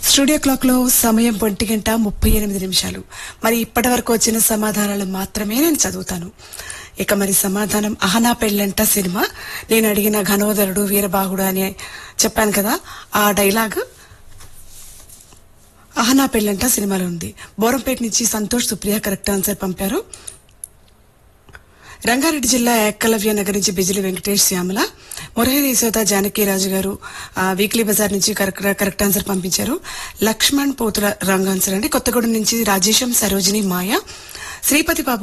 studio clock లో సమయం ఒంటి గంట ముప్పై ఎనిమిది నిమిషాలు మరి ఇప్పటి వరకు వచ్చిన సమాధానాలు మాత్రమే నేను చదువుతాను ఇక మరి సమాధానం అహనా పెళ్ళంట సినిమా నేను అడిగిన ఘనోదరుడు వీరబాహుడు అని చెప్పాను కదా ఆ డైలాగ్ అహనా పెళ్ళంట సినిమాలో ఉంది బోరంపేట నుంచి సంతోష్ సుప్రియ కరెక్ట్ ఆన్సర్ పంపారు రంగారెడ్డి జిల్లా ఏకలవ్య నగర్ నుంచి బిజిలి వెంకటేష్ శ్యామల మురహరి యశోద జానకి రాజు గారు ఆ, వీక్లీ బజార్ నుంచి కరెక్ట్ కరెక్ట్ ఆన్సర్ పంపించారు లక్ష్మణ్ పోతుల రాంగ్ ఆన్సర్ అండి కొత్తగూడెం నుంచి రాజేశం సరోజిని మాయ శ్రీపతి బాబు